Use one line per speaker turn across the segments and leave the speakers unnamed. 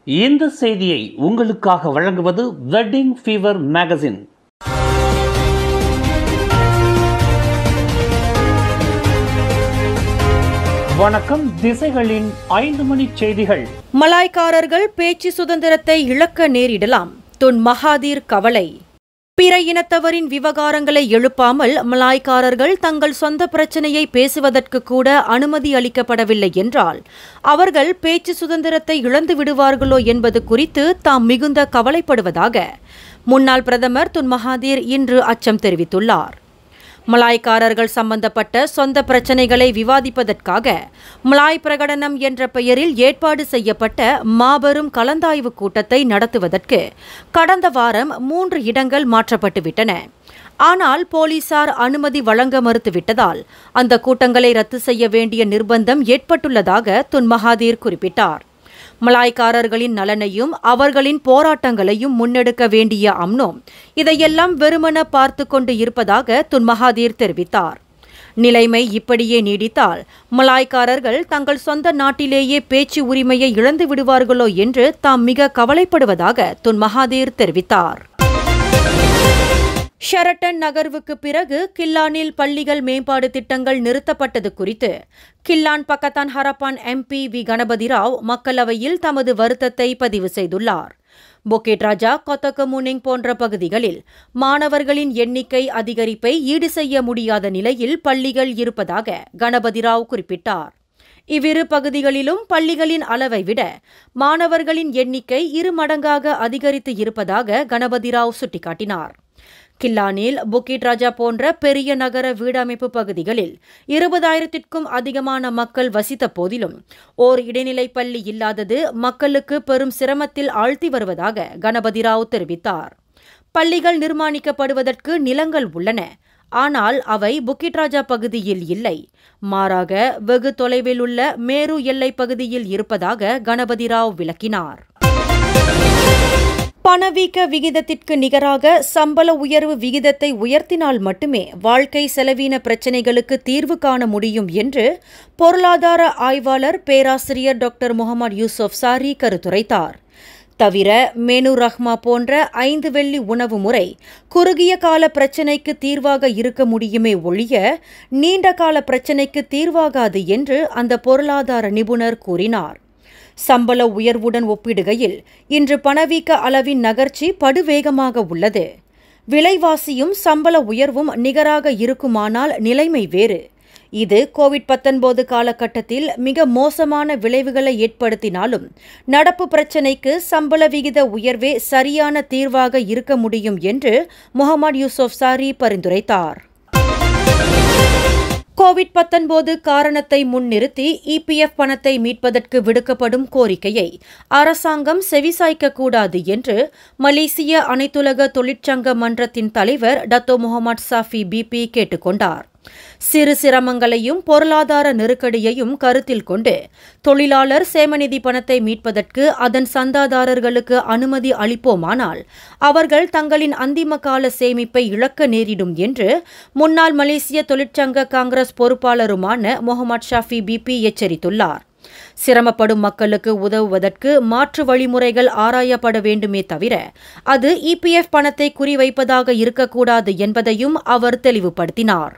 இந்த செய்தியை உங்களுக்காக வழங்குவது வெட்டிங் ஃபீவர் மேகசின் வணக்கம் திசைகளின் ஐந்து மணி செய்திகள்
மலாய்க்காரர்கள் பேச்சு சுதந்திரத்தை இழக்க நேரிடலாம் துன் மகாதீர் கவலை பிற இனத்தவரின் விவகாரங்களை எழுப்பாமல் மலாய்க்காரர்கள் தங்கள் சொந்த பிரச்சனையை பேசுவதற்கு கூட அனுமதி அளிக்கப்படவில்லை என்றால் அவர்கள் பேச்சு சுதந்திரத்தை இழந்து விடுவார்களோ என்பது குறித்து தாம் மிகுந்த கவலைப்படுவதாக முன்னாள் பிரதமர் துன் மகாதீர் இன்று அச்சம் தெரிவித்துள்ளார் மலாய்க்காரர்கள் சம்பந்தப்பட்ட சொந்த பிரச்சனைகளை விவாதிப்பதற்காக மலாய் பிரகடனம் என்ற பெயரில் ஏற்பாடு செய்யப்பட்ட மாபெரும் கலந்தாய்வு கூட்டத்தை நடத்துவதற்கு கடந்த வாரம் மூன்று இடங்கள் மாற்றப்பட்டுவிட்டன ஆனால் போலீசார் அனுமதி வழங்க மறுத்துவிட்டதால் அந்த கூட்டங்களை ரத்து செய்ய வேண்டிய நிர்பந்தம் ஏற்பட்டுள்ளதாக துன் மகாதீர் குறிப்பிட்டார் மலாய்க்காரர்களின் நலனையும் அவர்களின் போராட்டங்களையும் முன்னெடுக்க வேண்டிய அம்னோ இதையெல்லாம் வெறுமன பார்த்து கொண்டு இருப்பதாக துன் மகாதீர் தெரிவித்தார் நிலைமை இப்படியே நீடித்தால் மலாய்க்காரர்கள் தங்கள் சொந்த நாட்டிலேயே பேச்சு உரிமையை இழந்து விடுவார்களோ என்று தாம் மிக கவலைப்படுவதாக துன் மகாதீர் தெரிவித்தார் ஷெரட்டன் நகர்வுக்கு பிறகு கில்லானில் பள்ளிகள் மேம்பாடு திட்டங்கள் நிறுத்தப்பட்டது குறித்து Klang Pakatan Harapan MP V Ganapathi Rao மக்களவையில் தமது வருத்தத்தை பதிவு செய்துள்ளார் பொக்கேட் ராஜா கொத்தகமுனிங் போன்ற பகுதிகளில் மாணவர்களின் எண்ணிக்கை அதிகரிப்பை ஈடு செய்ய முடியாத நிலையில் பள்ளிகள் இருப்பதாக கணபதி ராவ் குறிப்பிட்டார் இவ்விரு பகுதிகளிலும் பள்ளிகளின் அளவை விட மாணவர்களின் எண்ணிக்கை இரு மடங்காக அதிகரித்து இருப்பதாக கணபதி ராவ் சுட்டிக்காட்டினார் கில்லானில் புக்கிட் ராஜா போன்ற பெரிய நகர வீடமைப்பு பகுதிகளில் இருபதாயிரத்திற்கும் அதிகமான மக்கள் வசித்த போதிலும் ஓர் இடைநிலை பள்ளி இல்லாதது மக்களுக்கு பெரும் சிரமத்தில் ஆழ்த்தி வருவதாக கணபதி ராவ் தெரிவித்தார் பள்ளிகள் நிர்மாணிக்கப்படுவதற்கு நிலங்கள் உள்ளன ஆனால் அவை புக்கிட் ராஜா பகுதியில் இல்லை மாறாக வெகு தொலைவில் உள்ள மேரு எல்லைப் பகுதியில் இருப்பதாக கணபதி ராவ் விளக்கினார் பணவீக்க விகிதத்திற்கு நிகராக சம்பள உயர்வு விகிதத்தை உயர்த்தினால் மட்டுமே வாழ்க்கை செலவீன பிரச்சினைகளுக்கு தீர்வு காண முடியும் என்று பொருளாதார ஆய்வாளர் பேராசிரியர் டாக்டர் முகமது யூசுப் சாரி கருத்துரைத்தார் தவிர மெனு ரஹ்மா போன்ற ஐந்து வெள்ளி உணவு முறை குறுகிய கால பிரச்சினைக்கு தீர்வாக இருக்க முடியுமே ஒழிய நீண்ட கால பிரச்சினைக்கு தீர்வாகாது என்று அந்த பொருளாதார நிபுணர் கூறினார் சம்பள உயர்வுடன் ஒப்பிடுகையில் இன்று பணவீக்க அளவின் நகர்ச்சி படுவேகமாக உள்ளது விலைவாசியும் சம்பள உயர்வும் நிகராக இருக்குமானால் நிலைமை வேறு இது கோவிட் பத்தொன்பது காலகட்டத்தில் மிக மோசமான விளைவுகளை ஏற்படுத்தினாலும் நடப்பு பிரச்சினைக்கு சம்பள விகித உயர்வே சரியான தீர்வாக இருக்க முடியும் என்று முகமது யூசுப் சாரி பரிந்துரைத்தார் கோவிட் பத்தொன்பது காரணத்தை முன்னிறுத்தி இபிஎஃப் பணத்தை மீட்பதற்கு விடுக்கப்படும் கோரிக்கையை அரசாங்கம் செவிசாய்க்க கூடாது என்று மலேசிய அனைத்துலக தொழிற்சங்க மன்றத்தின் தலைவர் டத்தோ முகமது சாஃபி பிபி கேட்டுக்கொண்டார் சிறு சிரமங்களையும் பொருளாதார நெருக்கடியையும் கருத்தில் கொண்டு தொழிலாளர் சேமநிதி பணத்தை மீட்பதற்கு அதன் சந்தாதாரர்களுக்கு அனுமதி அளிப்போமானால் அவர்கள் தங்களின் அந்திம கால சேமிப்பை இழக்க நேரிடும் என்று முன்னாள் மலேசிய தொழிற்சங்க காங்கிரஸ் பொறுப்பாளருமான முகமது ஷாஃபி பிபி எச்சரித்துள்ளார் சிரமப்படும் மக்களுக்கு உதவுவதற்கு மாற்று வழிமுறைகள் ஆராயப்பட வேண்டுமே தவிர அது இபிஎஃப் பணத்தை குறிவைப்பதாக இருக்கக்கூடாது என்பதையும் அவர் தெளிவுபடுத்தினார்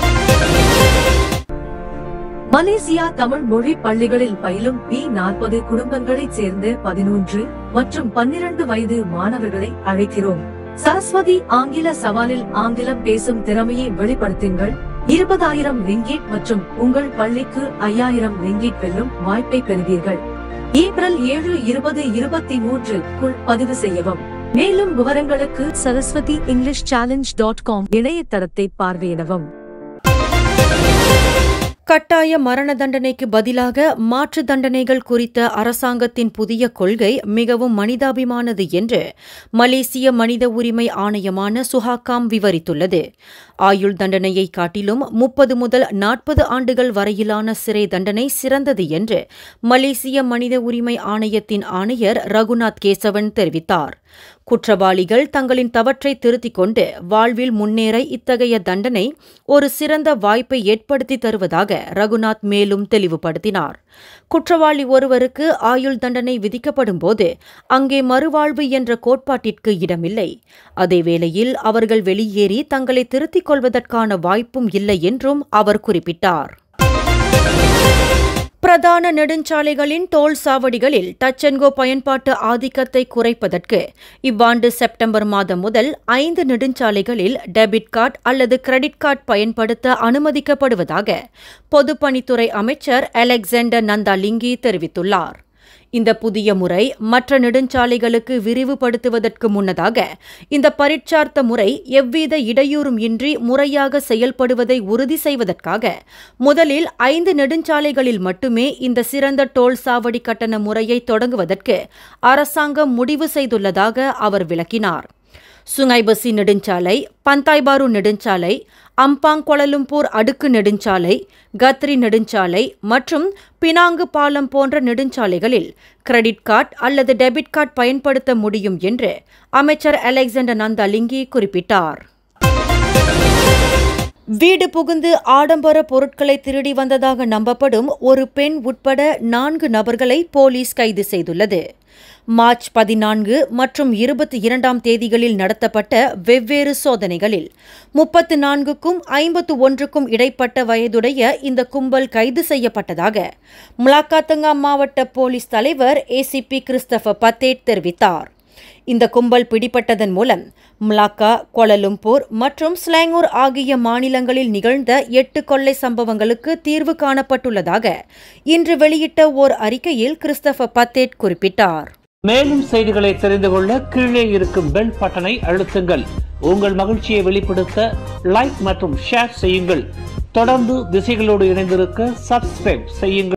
மலேசியா தமிழ் மொழி பள்ளிகளில் பயிலும் பி நாற்பது குடும்பங்களைச் சேர்ந்த பதினொன்று மற்றும் பன்னிரண்டு வயது மாணவர்களை அழைக்கிறோம் சரஸ்வதி ஆங்கில சவாலில் ஆங்கிலம் பேசும் திறமையை வெளிப்படுத்துங்கள் இருபதாயிரம் ரிங்கிட் மற்றும் உங்கள் பள்ளிக்கு ஐயாயிரம் ரிங்கிட் வெல்லும் வாய்ப்பை பெறுவீர்கள் ஏப்ரல் ஏழு இருபது இருபத்தி மூன்றுக்குள் பதிவு செய்யவும் மேலும் விவரங்களுக்கு Saraswathi English challenge dot com இணையதளத்தை பார்வையிடவும்
கட்டாய மரண தண்டனைக்கு பதிலாக மாற்று தண்டனைகள் குறித்த அரசாங்கத்தின் புதிய கொள்கை மிகவும் மனிதாபிமானது என்று மலேசிய மனித உரிமை ஆணையமான சுஹாகாம் விவரித்துள்ளது ஆயுள் தண்டனையை காட்டிலும் முப்பது முதல் நாற்பது ஆண்டுகள் வரையிலான சிறை தண்டனை சிறந்தது என்று மலேசிய மனித உரிமை ஆணையத்தின் ஆணையர் ரகுநாத் கேசவன் தெரிவித்தார் குற்றவாளிகள் தங்களின் தவற்றை திருத்திக் கொண்டு வாழ்வில் முன்னேற இத்தகைய தண்டனை ஒரு சிறந்த வாய்ப்பை ஏற்படுத்தி தருவதாக ரகுநாத் மேலும் தெளிவுபடுத்தினார் குற்றவாளி ஒருவருக்கு ஆயுள் தண்டனை விதிக்கப்படும் போது அங்கே மறுவாழ்வு என்ற கோட்பாட்டிற்கு இடமில்லை அதேவேளையில் அவர்கள் வெளியேறி தங்களை திருத்திக் கொள்வதற்கான வாய்ப்பும் இல்லை என்றும் அவர் குறிப்பிட்டார் பிரதான நெடுஞ்சாலைகளின் டோல் சாவடிகளில் டச் அண்ட் கோ பயன்பாட்டு ஆதிக்கத்தை குறைப்பதற்கு இவ்வாண்டு செப்டம்பர் மாதம் முதல் ஐந்து நெடுஞ்சாலைகளில் டெபிட் கார்டு அல்லது கிரெடிட் கார்டு பயன்படுத்த அனுமதிக்கப்படுவதாக பொதுப்பணித்துறை அமைச்சர் அலெக்சாண்டர் நந்தாலிங்கி தெரிவித்துள்ளார் இந்த புதிய முறை மற்ற நெடுஞ்சாலைகளுக்கு விரிவுபடுத்துவதற்கு முன்னதாக இந்த பரீட்சார்த்த முறை எவ்வித இடையூறும் இன்றி முறையாக செயல்படுவதை உறுதி செய்வதற்காக முதலில் ஐந்து நெடுஞ்சாலைகளில் மட்டுமே இந்த சிறந்த டோல் சாவடி கட்டண முறையை தொடங்குவதற்கு அரசாங்கம் முடிவு செய்துள்ளதாக அவர் விளக்கினார் சுங்கைபசி நெடுஞ்சாலை பந்தாய்பாரு நெடுஞ்சாலை அம்பாங் கொலலும்பூர் அடுக்கு நெடுஞ்சாலை கத்ரி நெடுஞ்சாலை மற்றும் பினாங்கு பாலம் போன்ற நெடுஞ்சாலைகளில் கிரெடிட் கார்டு அல்லது டெபிட் கார்டு பயன்படுத்த முடியும் என்று அமைச்சர் அலெக்சாண்டர் நந்தாலிங்கி குறிப்பிட்டார் வீடு புகுந்து ஆடம்பர பொருட்களை திருடி வந்ததாக நம்பப்படும் ஒரு பெண் உட்பட நான்கு நபர்களை போலீஸ் கைது செய்துள்ளது மார்ச் பதினான்கு மற்றும் இருபத்தி இரண்டாம் தேதிகளில் நடத்தப்பட்ட வெவ்வேறு சோதனைகளில் முப்பத்து நான்குக்கும் ஐம்பத்து ஒன்றுக்கும் இடைப்பட்ட வயதுடைய இந்த கும்பல் கைது செய்யப்பட்டதாக முலாக்காத்தங்கா மாவட்ட போலீஸ் தலைவர் ஏசிபி கிறிஸ்தபர் பத்தேட் தெரிவித்தார் இந்த கும்பல் பிடிபட்டதன் மூலம் முலாக்கா கோலலும்பூர் மற்றும் ஸ்லாங்கூர் ஆகிய மாநிலங்களில் நிகழ்ந்த எட்டு கொள்ளை சம்பவங்களுக்கு தீர்வு காணப்பட்டுள்ளதாக இன்று வெளியிட்ட ஓர் அறிக்கையில் கிறிஸ்தபர் பத்தேட் குறிப்பிட்டார்
மேலும் செய்திகளை தெரிந்து கொள்ள கீழே இருக்கும் பெல் பட்டனை அழுத்துங்கள் உங்கள் மகிழ்ச்சியை வெளிப்படுத்த லைக் மற்றும் ஷேர் செய்யுங்கள் தொடர்ந்து திசைகளோடு இணைந்திருக்க சப்ஸ்கிரைப் செய்யுங்கள்